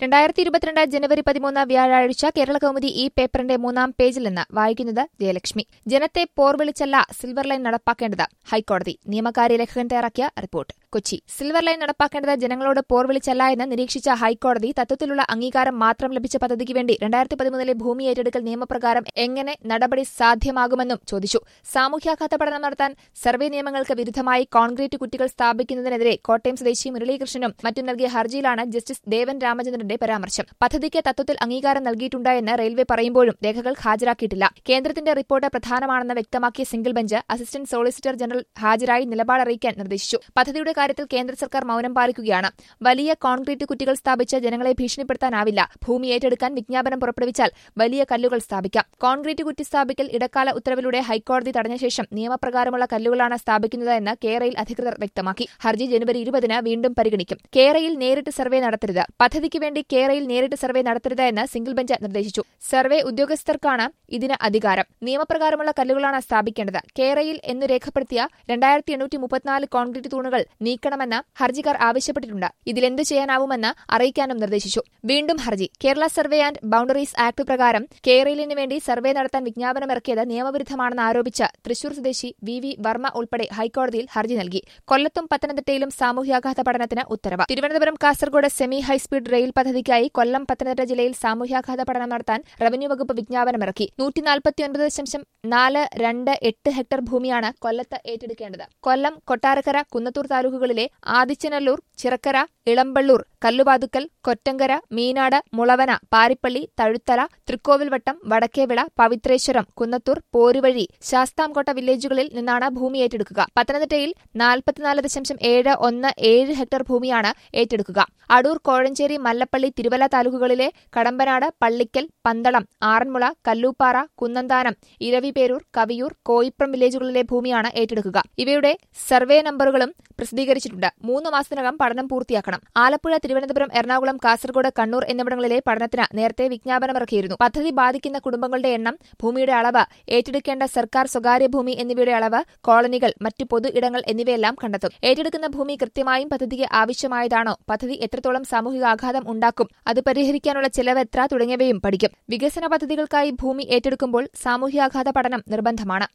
രണ്ടായിരത്തി ഇരുപത്തിരണ്ട് ജനുവരി പതിമൂന്ന് വ്യാഴാഴ്ച കേരള കൗമുദി ഈ പേപ്പറിന്റെ മൂന്നാം പേജിൽ നിന്ന് വായിക്കുന്നത് ജയലക്ഷ്മി ജനത്തെ പോർവിളിച്ചല്ല സിൽവർ ലൈൻ നടപ്പാക്കേണ്ടത് ഹൈക്കോടതി നിയമകാര്യ ലേഖകൻ തയ്യാറാക്കിയ റിപ്പോർട്ട് കൊച്ചി സിൽവർ ലൈൻ നടപ്പാക്കേണ്ടത് ജനങ്ങളോട് പോർവിളിച്ചല്ല എന്ന് നിരീക്ഷിച്ച ഹൈക്കോടതി തത്വത്തിലുള്ള അംഗീകാരം മാത്രം ലഭിച്ച പദ്ധതിക്ക് വേണ്ടി രണ്ടായിരത്തി പതിമൂന്നിലെ ഭൂമി ഏറ്റെടുക്കൽ നിയമപ്രകാരം എങ്ങനെ നടപടി സാധ്യമാകുമെന്നും ചോദിച്ചു സാമൂഹ്യാഘാത പഠനം നടത്താൻ സർവേ നിയമങ്ങൾക്ക് വിരുദ്ധമായി കോൺക്രീറ്റ് കുറ്റികൾ സ്ഥാപിക്കുന്നതിനെതിരെ കോട്ടയം സ്വദേശി മുരളീകൃഷ്ണനും മറ്റും നൽകിയ ഹർജിയിലാണ് ജസ്റ്റിസ് ദേവൻ രാമചന്ദ്രന്റെ പരാമർശം പദ്ധതിക്ക് തത്വത്തിൽ അംഗീകാരം നൽകിയിട്ടുണ്ട് എന്ന് റെയിൽവേ പറയുമ്പോഴും രേഖകൾ ഹാജരാക്കിയിട്ടില്ല കേന്ദ്രത്തിന്റെ റിപ്പോർട്ട് പ്രധാനമാണെന്ന് വ്യക്തമാക്കിയ single bench assistant solicitor general ഹാജരായി നിലപാട് അറിയിക്കാൻ നിർദ്ദേശിച്ചു പദ്ധതിയുടെ കാര്യത്തിൽ കേന്ദ്ര സർക്കാർ മൌനം പാലിക്കുകയാണ് വലിയ കോൺക്രീറ്റ് കുറ്റികൾ സ്ഥാപിച്ച് ജനങ്ങളെ ഭീഷണിപ്പെടുത്താനാവില്ല ഭൂമി ഏറ്റെടുക്കാൻ വിജ്ഞാപനം പുറപ്പെടുവിച്ചാൽ വലിയ കല്ലുകൾ സ്ഥാപിക്കാം കോൺക്രീറ്റ് കുറ്റി സ്ഥാപിക്കൽ ഇടക്കാല ഉത്തരവിലൂടെ ഹൈക്കോടതി തടഞ്ഞ ശേഷം നിയമപ്രകാരമുള്ള കല്ലുകളാണ് സ്ഥാപിക്കുന്നത് എന്ന് കേരയിൽ അധികൃതർ വ്യക്തമാക്കി ഹർജി ജനുവരി ഇരുപതിന് വീണ്ടും പരിഗണിക്കും കേരയിൽ നേരിട്ട് സർവേ നടത്തരുത് പദ്ധതിക്ക് വേണ്ടി കേരയിൽ നേരിട്ട് സർവേ നടത്തരുത് എന്ന് സിംഗിൾ ബെഞ്ച് നിർദ്ദേശിച്ചു സർവേ ഉദ്യോഗസ്ഥർക്കാണ് ഇതിന് അധികാരം നിയമപ്രകാരമുള്ള കല്ലുകളാണ് സ്ഥാപിക്കേണ്ടത് കേരയിൽ എന്ന് രേഖപ്പെടുത്തിയ രണ്ടായിരത്തി എണ്ണൂറ്റി മുപ്പത്തിനാല് കോൺക്രീറ്റ് തൂണുകൾ നീക്കണമെന്ന് ഹർജിക്കാർ ആവശ്യപ്പെട്ടിട്ടുണ്ട് ഇതിലെന്ത് ചെയ്യാനാവുമെന്ന് അറിയിക്കാനും നിർദ്ദേശിച്ചു വീണ്ടും ഹർജി Kerala survey and boundaries act പ്രകാരം കേരളിന് വേണ്ടി സർവേ നടത്താൻ വിജ്ഞാപനമിറക്കിയത് നിയമവിരുദ്ധമാണെന്ന് ആരോപിച്ച് തൃശൂർ സ്വദേശി വി വി വർമ്മ ഉൾപ്പെടെ ഹൈക്കോടതിയിൽ ഹർജി നൽകി കൊല്ലത്തും പത്തനംതിട്ടയിലും സാമൂഹ്യാഘാത പഠനത്തിന് ഉത്തരവ് Thiruvananthapuram Kasaragod semi high speed rail പദ്ധതിക്കായി കൊല്ലം പത്തനംതിട്ട ജില്ലയിൽ സാമൂഹ്യാഘാത പഠനം നടത്താൻ റവന്യൂ വകുപ്പ് വിജ്ഞാപനമിറക്കി നൂറ്റി നാൽപ്പത്തിയൊൻപത് ദശാംശം നാല് രണ്ട് എട്ട് ഹെക്ടർ ഭൂമിയാണ് കൊല്ലത്ത് ഏറ്റെടുക്കേണ്ടത് കൊല്ലം കൊട്ടാരക്കര കുന്നത്തൂർ താലൂക്കുകളിലെ ആദിച്ചനല്ലൂർ ചിറക്കര ഇളമ്പള്ളൂർ കല്ലുപാതുക്കൽ കൊറ്റങ്കര മീനാട് മുളവന പാരിപ്പള്ളി തഴുത്തല തൃക്കോവിൽവട്ടം വടക്കേവിള പവിത്രേശ്വരം കുന്നത്തൂർ പോരുവഴി ശാസ്താംകോട്ട വില്ലേജുകളിൽ നിന്നാണ് ഭൂമി ഏറ്റെടുക്കുക പത്തനംതിട്ടയിൽ നാൽപ്പത്തിനാല് ദശാംശം ഏഴ് ഒന്ന് ഏഴ് ഹെക്ടർ ഭൂമിയാണ് ഏറ്റെടുക്കുക അടൂർ കോഴഞ്ചേരി മല്ലപ്പള്ളി തിരുവല്ല താലൂക്കുകളിലെ കടമ്പനാട് പള്ളിക്കൽ പന്തളം ആറന്മുള കല്ലൂപ്പാറ കുന്നന്താനം ഇരവിപേരൂർ കവിയൂർ കോയിപ്രം വില്ലേജുകളിലെ ഭൂമിയാണ് ഏറ്റെടുക്കുക ഇവയുടെ സർവേ നമ്പറുകളും പ്രസിദ്ധീകരിച്ചിട്ടുണ്ട് മൂന്ന് മാസത്തിനകം പഠനം പൂർത്തിയാക്കണം ആലപ്പുഴ തിരുവനന്തപുരം എറണാകുളം കാസർഗോഡ് കണ്ണൂർ എന്നിവിടങ്ങളിലെ പഠനത്തിന് നേരത്തെ വിജ്ഞാപനമിറക്കിയിരുന്നു പദ്ധതി ബാധിക്കുന്ന കുടുംബങ്ങളുടെ എണ്ണം ഭൂമിയുടെ അളവ് ഏറ്റെടുക്കേണ്ട സർക്കാർ സ്വകാര്യ ഭൂമി എന്നിവയുടെ അളവ് കോളനികൾ മറ്റു പൊതു ഇടങ്ങൾ എന്നിവയെല്ലാം കണ്ടെത്തും ഏറ്റെടുക്കുന്ന ഭൂമി കൃത്യമായും പദ്ധതിക്ക് ആവശ്യമായതാണോ പദ്ധതി എത്രത്തോളം സാമൂഹിക ആഘാതം ഉണ്ടാക്കും അത് പരിഹരിക്കാനുള്ള ചെലവ് എത്ര തുടങ്ങിയവയും പഠിക്കും വികസന പദ്ധതികൾക്കായി ഭൂമി ഏറ്റെടുക്കുമ്പോൾ സാമൂഹ്യാഘാത പഠനം നിർബന്ധമാണ്